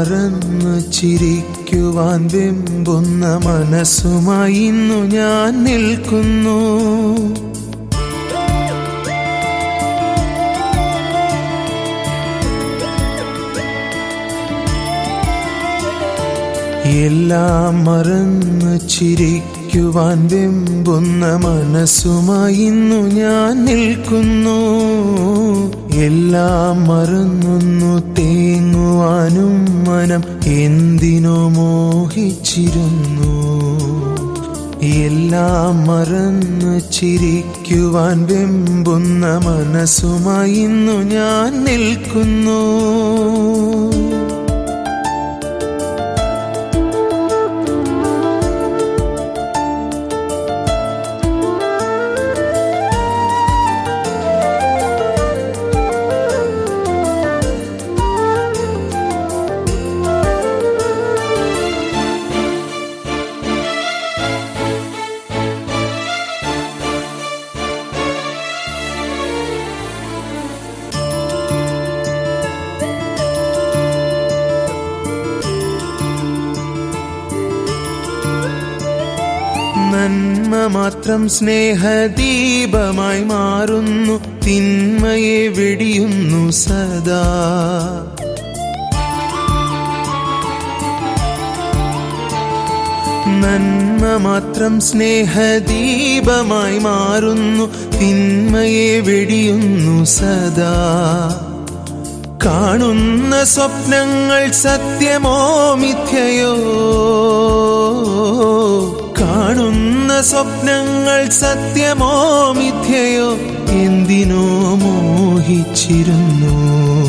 മറന്നു ചിരിക്കുവാൻ വെമ്പുന്ന മനസ്സുമായി ഇന്നു ഞാൻ നിൽക്കുന്നു എല്ലാം മറന്നു ചിരിക്കുവാൻ വെമ്പുന്ന മനസ്സുമായി ഇന്നു ഞാൻ നിൽക്കുന്നു എല്ലാം മറന്നൊന്നു തേങ്ങുവാനും മനം എന്തിനോ മോഹിച്ചിരുന്നു എല്ലാം മറന്നു ചിരിക്കുവാൻ വെമ്പുന്ന മനസ്സുമായി ഇന്നു ഞാൻ നിൽക്കുന്നു നന്മ മാത്രം സ്നേഹദീപമായി മാറുന്നു തിന്മയെ വെടിയുന്നു സദാ നന്മ മാത്രം സ്നേഹദീപമായി മാറുന്നു തിന്മയെ വെടിയുന്നു സദാ കാണുന്ന സ്വപ്നങ്ങൾ സത്യമോ മിഥ്യയോ കാണുന്ന സ്വപ്നങ്ങൾ സത്യമോ മിഥ്യയോ എന്തിനോ മോഹിച്ചിരുന്നു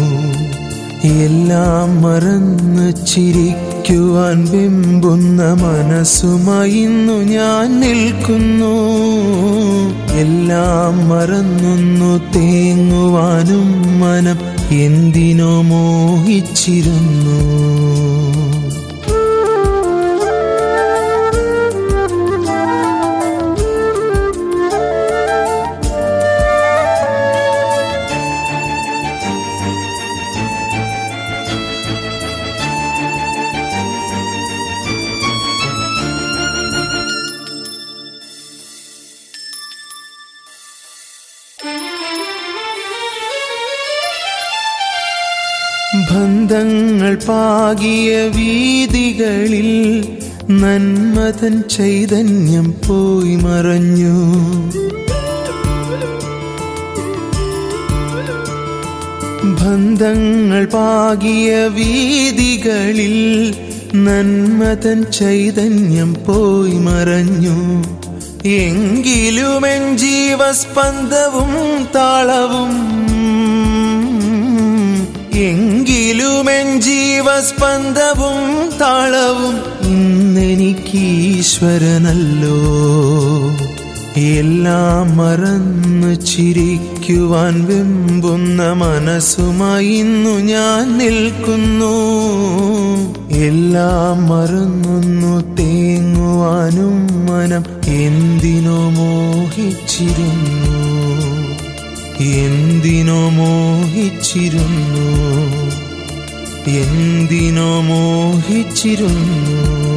എല്ലാം മറന്നു ചിരിക്കുവാൻ വെമ്പുന്ന മനസ്സുമായി ഇന്നു ഞാൻ നിൽക്കുന്നു എല്ലാം മറന്നൊന്നു തേങ്ങുവാനും മനം എന്തിനോ മോഹിച്ചിരുന്നു ബന്ധങ്ങൾ പാകിയ വീതികളിൽ നന്മതൻ ചൈതന്യം പോയി മറഞ്ഞു ബന്ധങ്ങൾ പാകിയ വീതികളിൽ നന്മതൻ ചൈതന്യം പോയി മറഞ്ഞു എങ്കിലുമെൻ ജീവസ്പന്ദവും താളവും എങ്കിലുമെൻ ജീവസ്പന്ദവും താളവും ഇന്നെനിക്ക് ഈശ്വരനല്ലോ എല്ലാം മറന്നു ചിരിക്കുവാൻ വെമ്പുന്ന മനസ്സുമായി ഇന്നു ഞാൻ നിൽക്കുന്നു എല്ലാം മറന്നൊന്നു തേങ്ങുവാനും മനം എന്തിനോ മോഹിച്ചിരുന്നു എന്തിനോ മോഹിച്ചിരുന്നു എന്തിനോ മോഹിച്ചിരുന്നു